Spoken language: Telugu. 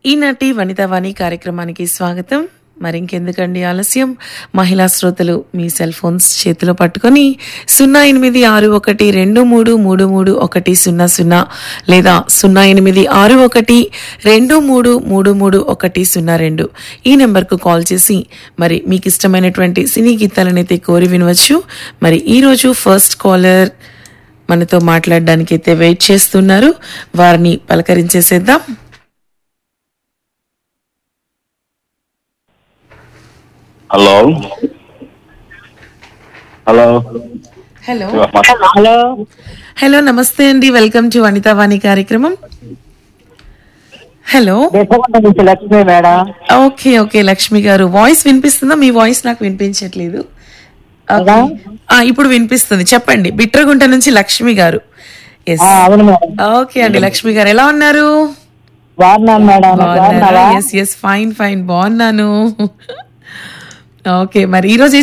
ఈనాటి వనితావాణి కార్యక్రమానికి స్వాగతం మరి ఇంకెందుకండి ఆలస్యం మహిళా శ్రోతలు మీ సెల్ ఫోన్స్ చేతిలో పట్టుకొని సున్నా ఎనిమిది ఆరు ఒకటి రెండు మూడు మూడు మూడు ఒకటి సున్నా సున్నా లేదా సున్నా ఎనిమిది ఆరు ఒకటి రెండు మూడు మూడు మూడు ఒకటి సున్నా రెండు ఈ నెంబర్కు కాల్ చేసి మరి మీకు ఇష్టమైనటువంటి సినీ గీతాలనైతే కోరి వినవచ్చు మరి ఈరోజు ఫస్ట్ కాలర్ మనతో మాట్లాడడానికి అయితే వెయిట్ చేస్తున్నారు వారిని పలకరించేసేద్దాం hello hello hello hello hello నమస్తే అండి వెల్కమ్ టు వనితావాణి కార్యక్రమం హలో దేశమంత నుంచి Lakshmi madam okay okay Lakshmi గారు వాయిస్ వినిపిస్తుందా మీ వాయిస్ నాకు వినిపించట్లేదు Okay. ఆ, ఇప్పుడు వినిపిస్తుంది చెప్పండి బిట్రగుంట నుంచి లక్ష్మి గారు ఎస్ ఆ, అవును మేడం ఓకే అండి లక్ష్మి గారు ఎలా ఉన్నారు బాగున్నాను మేడం బాగున్నావా ఎస్ ఎస్ ఫైన్ ఫైన్ బాగున్నాను ఓకే మరి ఈ రోజు